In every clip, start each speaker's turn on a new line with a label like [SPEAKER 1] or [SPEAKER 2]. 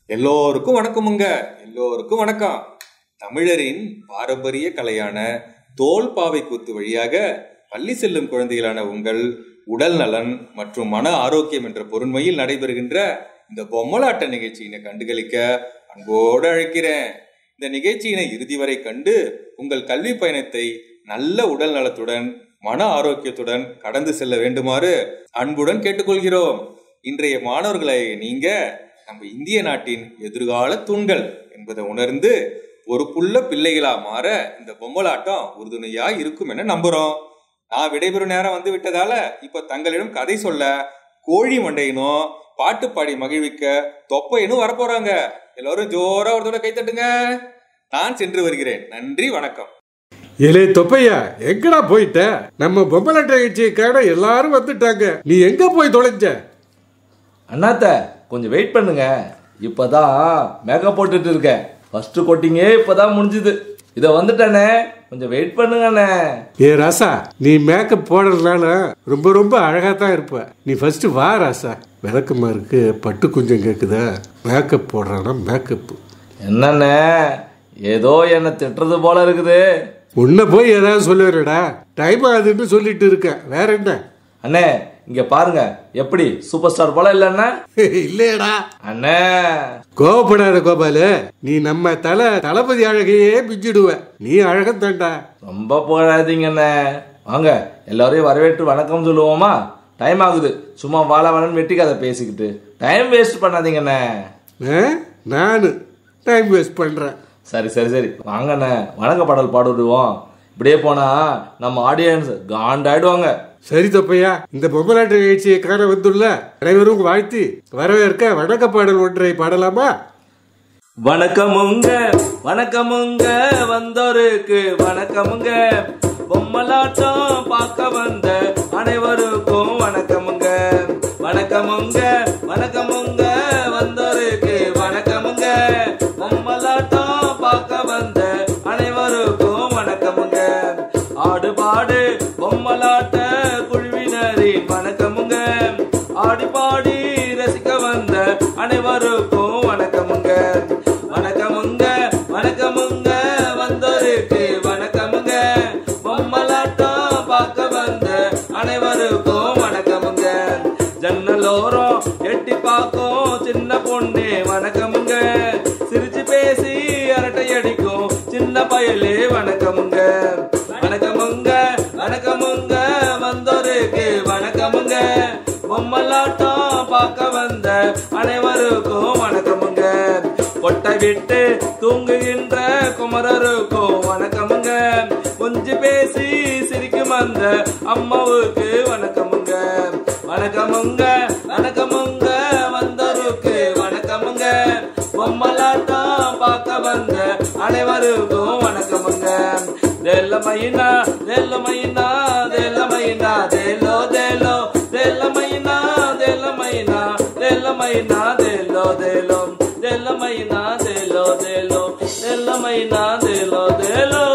[SPEAKER 1] எல்லோருக்கும் வணக்கமுங்க எல்லோருக்கும் வணக்கம் தமிழரின் பாரம்பரிய கலையான தோல் பாவை கூத்து வழியாக பள்ளி செல்லும் குழந்தைகளான உங்கள் உடல் நலன் மற்றும் மன ஆரோக்கியம் என்ற பொருண்மையில் நடைபெறுகின்ற இந்த பொம்மலாட்ட நிகழ்ச்சியினை கண்டுகளிக்க அன்போடு அழைக்கிறேன் இந்த நிகழ்ச்சியினை இறுதி வரை கண்டு உங்கள் கல்வி பயணத்தை நல்ல உடல் நலத்துடன் மன ஆரோக்கியத்துடன் கடந்து செல்ல வேண்டுமாறு அன்புடன் கேட்டுக்கொள்கிறோம் இன்றைய மாணவர்களை நீங்க நம்ம இந்திய நாட்டின் எதிர்கால தூண்கள் என்பதை உணர்ந்து பொறுப்புள்ள பிள்ளைகளா மாற இந்த பொம்மலாட்டம் உறுதுணையா இருக்கும் என நம்புறோம் நான் விடைபெறும் நேரம் வந்து விட்டதால இப்ப தங்களிடம் கதை சொல்ல கோழி மண்டையனும் பாட்டு பாடி மகிழ்விக்க தொப்பையனும் வரப்போறாங்க எல்லாரும் ஜோரா ஒரு தடவை கை தட்டுங்க நான் சென்று வருகிறேன் நன்றி வணக்கம்
[SPEAKER 2] இலே தொப்பையா எங்கடா போயிட்ட நம்ம பொம்மலாட்ட நிகழ்ச்சிக்கான எல்லாரும் வந்துட்டாங்க நீ எங்க போய் தொலைஞ்ச
[SPEAKER 3] அண்ணாத்த கொஞ்சம் வெயிட் பண்ணுங்க இப்பதான் மேக்கப் போட்டுட்டு இருக்கேன் ஃபர்ஸ்ட் கோட்டிங்கே இப்பதான் முடிஞ்சுது இத வந்துட்டானே கொஞ்சம் வெயிட் பண்ணுங்க அண்ணே
[SPEAKER 2] ஏ ராசா நீ மேக்கப் போடுறதுனால ரொம்ப ரொம்ப அழகா தான் இருப்ப நீ ஃபர்ஸ்ட் வா ராசா விளக்கமா இருக்கு பட்டு கொஞ்சம் கேக்குதா மேக்கப் போடுறானா மேக்கப்
[SPEAKER 3] என்னண்ணே ஏதோ என்ன திட்டுறது போல இருக்குது
[SPEAKER 2] உன்னை போய் ஏதாவது சொல்லுறடா டைம் ஆகுதுன்னு சொல்லிட்டு இருக்க வேற என்ன
[SPEAKER 3] அண்ணே இங்க பாருங்க எப்படி சூப்பர் ஸ்டார் போல இல்லைன்னா
[SPEAKER 2] இல்லையடா
[SPEAKER 3] அண்ணே
[SPEAKER 2] கோவப்படாத கோபாலு நீ நம்ம தலை தளபதி அழகையே பிஞ்சிடுவ நீ அழகத்தான்டா
[SPEAKER 3] ரொம்ப புகழாதீங்க அண்ணே வாங்க எல்லாரையும் வரவேற்று வணக்கம் சொல்லுவோமா டைம் ஆகுது சும்மா வாழ வாழன்னு வெட்டி கதை பேசிக்கிட்டு டைம் வேஸ்ட் பண்ணாதீங்க அண்ணே
[SPEAKER 2] ஆ? நானு டைம் வேஸ்ட் பண்றேன்
[SPEAKER 3] சரி சரி சரி வாங்கண்ணே வணக்க பாடல் பாடுவோம் இப்படியே போனா நம்ம ஆடியன்ஸ் காண்டாயிடுவாங்க
[SPEAKER 2] சரி தொப்பையா இந்த பொம்மலாட்ட நிகழ்ச்சியை காண வந்துள்ள அனைவரும் வாழ்த்தி வரவேற்க வணக்க பாடல் ஒன்றை பாடலாமா
[SPEAKER 3] வணக்கமுங்க வணக்கமுங்க வந்தோருக்கு வணக்கமுங்க பொம்மலாட்டம் பார்க்க வந்த அனைவருக்கும் வணக்கமுங்க வணக்கமுங்க வணக்கமுங்க வந்தோருக்கு வணக்கமுங்க பொம்மலாட்டம் பார்க்க வந்த அனைவருக்கும் வணக்கமுங்க ஆடு பாடு பொம்மலாட்ட குழுவினரின் வணக்கமுங்க ஆடி பாடி ரசிக்க வந்த அனைவருக்கும் வணக்கமுங்க வணக்கமுங்க வணக்கமுங்க வந்தோருக்கு வணக்கமுங்க பொம்மலாட்டம் பார்க்க வந்த அனைவருக்கும் வணக்கமுங்க ஜன்னலோரம் எட்டி பார்க்கும் சின்ன பொண்ணு வணக்கமுங்க சிரிச்சு பேசி அரட்டை அடிக்கும் சின்ன பயலே வணக்கமுங்க வணக்கமுங்க வணக்கமுங்க வந்தோருக்கு வணக்கமுங்க பொம்மலாட்டம் பார்க்க வந்த அனைவருக்கும் வணக்கமுங்க கொட்டை விட்டு தூங்குகின்ற குமரருக்கும் வணக்கமுங்க கொஞ்சி பேசி சிரிக்கும் அந்த அம்மாவுக்கு வணக்கமுங்க வணக்கமுங்க வணக்கமுங்க வந்தோருக்கு வணக்கமுங்க பொம்மலாட்டம் பார்க்க வந்த அனைவருக்கும் வணக்கமுங்க தேல மைனா தேல மைனா தேல மைனா தேலோ தேலோ தேல மைனா தேல மைனா தேல மைனா தேலோ தேலோ தேல மைனா தேலோ தேலோ தேல மைனா தேலோ தேலோ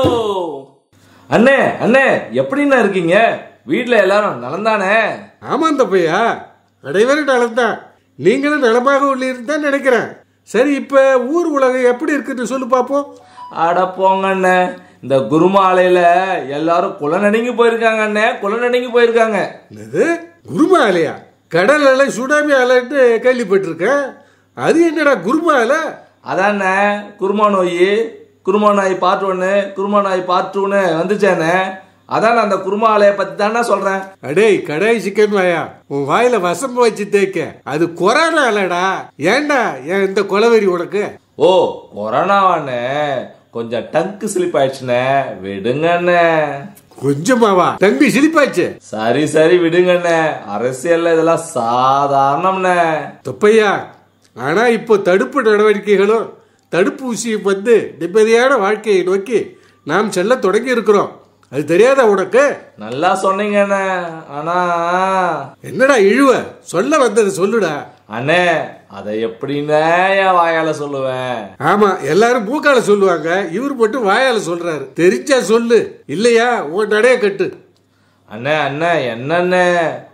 [SPEAKER 3] அண்ணே அண்ணே எப்படிண்ணா இருக்கீங்க வீட்ல எல்லாரும் நலந்தானே
[SPEAKER 2] ஆமாம் தொப்பையா அனைவரும் நலம்தான் நீங்களும் நலமாக உள்ளீர்கள் நினைக்கிறேன் சரி இப்ப ஊர் உலகம் எப்படி இருக்குன்னு சொல்லு பாப்போம்
[SPEAKER 3] அட போங்க அண்ணே இந்த குருமாலையில எல்லாரும் குலநடுங்கி போயிருக்காங்க அண்ணே குலநடுங்கி போயிருக்காங்க
[SPEAKER 2] என்னது குருமா அலையா கடல் அலை சுனாமி அலைன்னு கேள்விப்பட்டிருக்கேன் அது என்னடா குருமா அலை
[SPEAKER 3] அதாண்ணே குருமா நோய் குருமா நாய் பார்ட் ஒன்று குருமா நாய் பார்ட் டூன்னு வந்துச்சேண்ணே அதான் அந்த குருமா ஆலையை பத்தி தானே சொல்றேன்
[SPEAKER 2] அடேய் கடாய் சிக்கன் வாயா உன் வாயில வசம்பு வச்சு தேய்க்க அது கொரோனா இல்லடா ஏன்டா ஏன் இந்த கொலவெறி உனக்கு
[SPEAKER 3] ஓ கொரோனாவாண்ணே கொஞ்சம் டங்கு ஸ்லிப் ஆயிடுச்சுண்ணே விடுங்கண்ணே
[SPEAKER 2] கொஞ்சமாவா தம்பி சிரிப்பாச்சு
[SPEAKER 3] சரி சரி விடுங்கண்ணே அரசியல்ல இதெல்லாம் சாதாரணம்ண்ணே
[SPEAKER 2] தொப்பையா ஆனா இப்போ தடுப்பு நடவடிக்கைகளும் தடுப்பூசியும் வந்து நிம்மதியான வாழ்க்கையை நோக்கி நாம் செல்ல தொடங்கி இருக்கிறோம் அது தெரியாதா உனக்கு
[SPEAKER 3] நல்லா சொன்னீங்கண்ணே ஆனா
[SPEAKER 2] என்னடா இழுவ சொல்ல வந்தது சொல்லுடா
[SPEAKER 3] அண்ணே அதை எப்படிண்ணே என் வாயால சொல்லுவேன்
[SPEAKER 2] ஆமா எல்லாரும் மூக்கால சொல்லுவாங்க இவர் மட்டும் வாயால சொல்றாரு தெரிஞ்சா சொல்லு இல்லையா உன் நடைய கட்டு
[SPEAKER 3] அண்ணே அண்ணே என்னண்ணே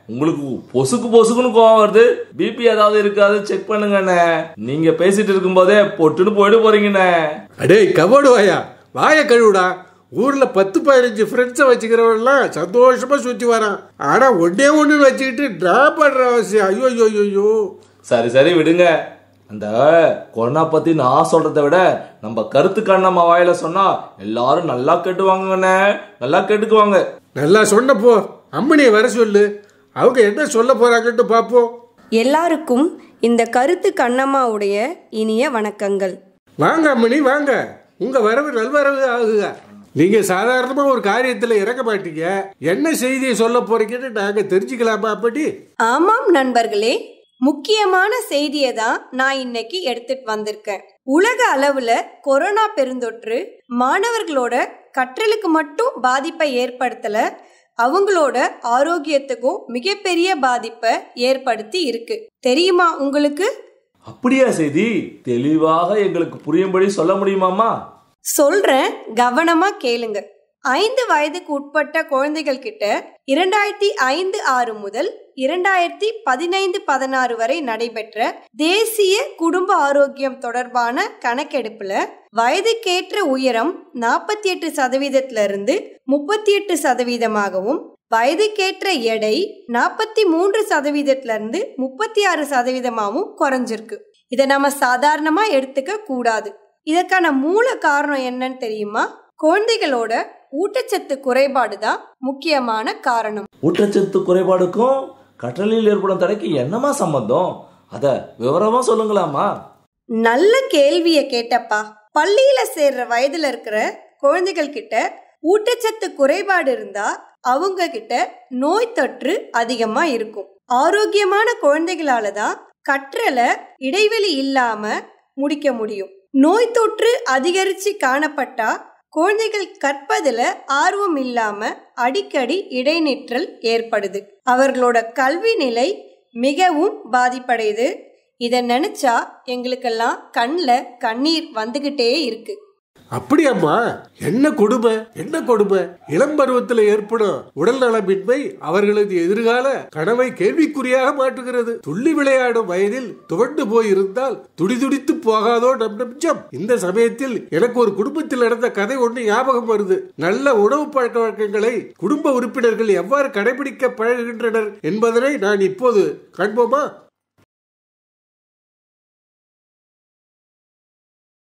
[SPEAKER 3] உங்களுக்கு பொசுக்கு பொசுக்குன்னு கோவம் வருது பிபி ஏதாவது இருக்காது செக் பண்ணுங்கண்ணே நீங்க பேசிட்டு இருக்கும்போதே பொட்டுன்னு போயிட்டு போறீங்கண்ணே
[SPEAKER 2] அடேய் கபோடு வாயா வாய கழுவுடா ஊர்ல பத்து பதினஞ்சு ஃப்ரெண்ட்ஸை வச்சுக்கிறவன்லாம் சந்தோஷமா சுத்தி வரான் ஆனா ஒன்னே ஒண்ணு வச்சுக்கிட்டு டிராப் பண்ற அவசியம் ஐயோ ஐயோ ஐயோ, ஐயோ
[SPEAKER 3] சரி சரி விடுங்க அந்த கொரோனா பத்தி நான் சொல்றதை விட நம்ம கருத்து கண்ணம்மா வாயில சொன்னா எல்லாரும் நல்லா கேட்டுவாங்கண்ணே நல்லா கேட்டுக்குவாங்க
[SPEAKER 2] நல்லா சொன்னப்போ அம்மனியை வர சொல்லு அவங்க என்ன சொல்ல போறாங்கன்னு பாப்போம்
[SPEAKER 4] எல்லாருக்கும் இந்த கருத்து கண்ணம்மாவுடைய இனிய வணக்கங்கள்
[SPEAKER 2] வாங்க அம்மணி வாங்க உங்க வரவு நல்வரவு ஆகுக நீங்க சாதாரணமா ஒரு காரியத்துல இறங்க மாட்டீங்க என்ன செய்தியை சொல்ல போறீங்கன்னு நாங்க தெரிஞ்சுக்கலாமா அப்படி
[SPEAKER 4] ஆமாம் நண்பர்களே முக்கியமான செய்தியை தான் நான் இன்னைக்கு எடுத்துட்டு வந்திருக்கேன் உலக அளவுல கொரோனா பெருந்தொற்று மாணவர்களோட கற்றலுக்கு மட்டும் பாதிப்பை ஏற்படுத்தல அவங்களோட ஆரோக்கியத்துக்கும் மிகப்பெரிய பாதிப்பை ஏற்படுத்தி இருக்கு தெரியுமா உங்களுக்கு
[SPEAKER 3] அப்படியா செய்தி தெளிவாக எங்களுக்கு புரியும்படி சொல்ல முடியுமாமா
[SPEAKER 4] சொல்றேன் கவனமா கேளுங்க ஐந்து வயதுக்கு உட்பட்ட குழந்தைகள் கிட்ட இரண்டாயிரத்தி ஐந்து ஆறு முதல் இரண்டாயிரத்தி பதினைந்து பதினாறு வரை நடைபெற்ற தேசிய குடும்ப ஆரோக்கியம் தொடர்பான கணக்கெடுப்புல வயதுக்கேற்ற உயரம் நாற்பத்தி எட்டு சதவீதத்துல இருந்து முப்பத்தி எட்டு சதவீதமாகவும் வயதுக்கேற்ற எடை நாற்பத்தி மூன்று சதவீதத்துல இருந்து முப்பத்தி ஆறு சதவீதமாகவும் குறைஞ்சிருக்கு இதை நம்ம சாதாரணமா எடுத்துக்க கூடாது இதற்கான மூல காரணம் என்னன்னு தெரியுமா குழந்தைகளோட ஊட்டச்சத்து குறைபாடு தான் முக்கியமான காரணம்
[SPEAKER 3] ஊட்டச்சத்து குறைபாடுக்கும் கற்றலில் ஏற்படும் தடைக்கு என்னமா சம்பந்தம் அத விவரமா சொல்லுங்களாமா
[SPEAKER 4] நல்ல கேள்விய கேட்டப்பா பள்ளியில சேர்ற வயதுல இருக்கிற குழந்தைகள் கிட்ட ஊட்டச்சத்து குறைபாடு இருந்தா அவங்க கிட்ட நோய் தொற்று அதிகமா இருக்கும் ஆரோக்கியமான குழந்தைகளால தான் கற்றலை இடைவெளி இல்லாம முடிக்க முடியும் நோய் தொற்று அதிகரிச்சு காணப்பட்டா குழந்தைகள் கற்பதுல ஆர்வம் இல்லாம அடிக்கடி இடைநிற்றல் ஏற்படுது அவர்களோட கல்வி நிலை மிகவும் பாதிப்படையுது இதை நினைச்சா எங்களுக்கெல்லாம் கண்ணில் கண்ணீர் வந்துகிட்டே இருக்கு
[SPEAKER 2] அப்படியாம்மா என்ன கொடுமை என்ன கொடுமை இளம் பருவத்தில் ஏற்படும் உடல் நலமின்மை அவர்களது எதிர்கால கனவை கேள்விக்குறியாக மாற்றுகிறது துள்ளி விளையாடும் வயதில் துவண்டு போய் இருந்தால் துடிதுடித்து போகாதோ நம் நெஞ்சம் இந்த சமயத்தில் எனக்கு ஒரு குடும்பத்தில் நடந்த கதை ஒன்று ஞாபகம் வருது நல்ல உணவு பழக்க வழக்கங்களை குடும்ப உறுப்பினர்கள் எவ்வாறு கடைபிடிக்க பழகுகின்றனர் என்பதனை நான் இப்போது காண்போமா